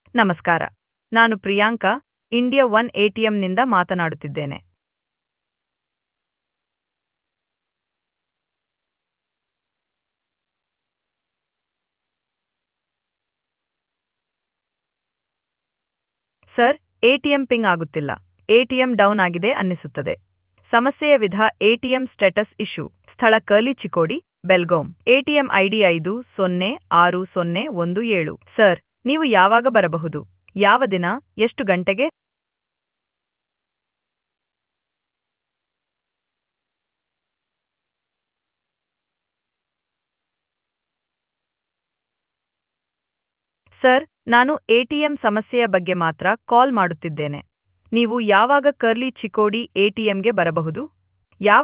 ನಮಸ್ಕಾರ ನಾನು Priyanka India one ಎಟಿಎಂನಿಂದ ಮಾತನಾಡುತ್ತಿದ್ದೇನೆ ಸರ್ ಎಟಿಎಂ ಪಿಂಗ್ ಆಗುತ್ತಿಲ್ಲ ಎಟಿಎಂ ಡೌನ್ ಆಗಿದೆ ಅನ್ನಿಸುತ್ತದೆ ಸಮಸ್ಯೆಯ ವಿಧ ಎಟಿಎಂ ಸ್ಟೇಟಸ್ ಇಶ್ಯೂ ಸ್ಥಳ ಕರ್ಲಿ ಚಿಕೋಡಿ ಬೆಲ್ಗೋಂ ಎಟಿಎಂ ಐಡಿ ಐದು ಸೊನ್ನೆ ಆರು ಸೊನ್ನೆ ಒಂದು ಏಳು ಸರ್ ನೀವು ಯಾವಾಗ ಬರಬಹುದು ಯಾವ ದಿನ ಎಷ್ಟು ಗಂಟೆಗೆ ಸರ್ ನಾನು ಎಟಿಎಂ ಸಮಸ್ಯೆಯ ಬಗ್ಗೆ ಮಾತ್ರ ಕಾಲ್ ಮಾಡುತ್ತಿದ್ದೇನೆ ನೀವು ಯಾವಾಗ ಕರ್ಲಿ ಚಿಕೋಡಿ ಎಟಿಎಂಗೆ ಬರಬಹುದು